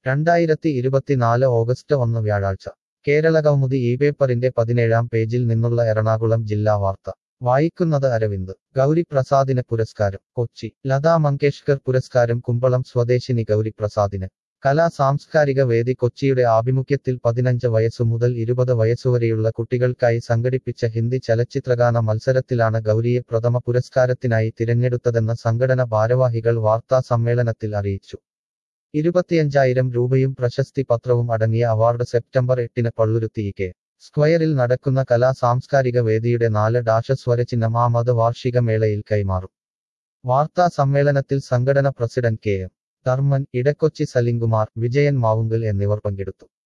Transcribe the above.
രണ്ടായിരത്തി ഇരുപത്തിനാല് ഓഗസ്റ്റ് ഒന്ന് വ്യാഴാഴ്ച കേരള കൗമുദി ഈ പേപ്പറിന്റെ പതിനേഴാം പേജിൽ നിന്നുള്ള എറണാകുളം ജില്ലാ വാർത്ത വായിക്കുന്നത് അരവിന്ദ് ഗൗരി പ്രസാദിന് പുരസ്കാരം കൊച്ചി ലതാ മങ്കേഷ്കർ പുരസ്കാരം കുമ്പളം സ്വദേശിനി ഗൗരി പ്രസാദിന് കലാ സാംസ്കാരിക വേദി കൊച്ചിയുടെ ആഭിമുഖ്യത്തിൽ പതിനഞ്ച് വയസ്സു മുതൽ ഇരുപത് വയസ്സുവരെയുള്ള കുട്ടികൾക്കായി സംഘടിപ്പിച്ച ഹിന്ദി ചലച്ചിത്രഗാന മത്സരത്തിലാണ് ഗൗരിയെ പ്രഥമ പുരസ്കാരത്തിനായി തിരഞ്ഞെടുത്തതെന്ന് സംഘടന ഭാരവാഹികൾ വാർത്താ സമ്മേളനത്തിൽ അറിയിച്ചു ഇരുപത്തിയഞ്ചായിരം രൂപയും പ്രശസ്തി പത്രവും അടങ്ങിയ അവാർഡ് സെപ്റ്റംബർ എട്ടിന് പള്ളുരുത്തി കെ സ്ക്വയറിൽ നടക്കുന്ന കലാ സാംസ്കാരിക വേദിയുടെ നാല് ഡാഷ സ്വരചിഹ്നം ആമത് വാർഷിക മേളയിൽ കൈമാറും വാർത്താ സമ്മേളനത്തിൽ സംഘടന president K M Dharman Edakochi Salimkumar Vijayan Mavunkal എന്നിവർ പങ്കെടുത്തു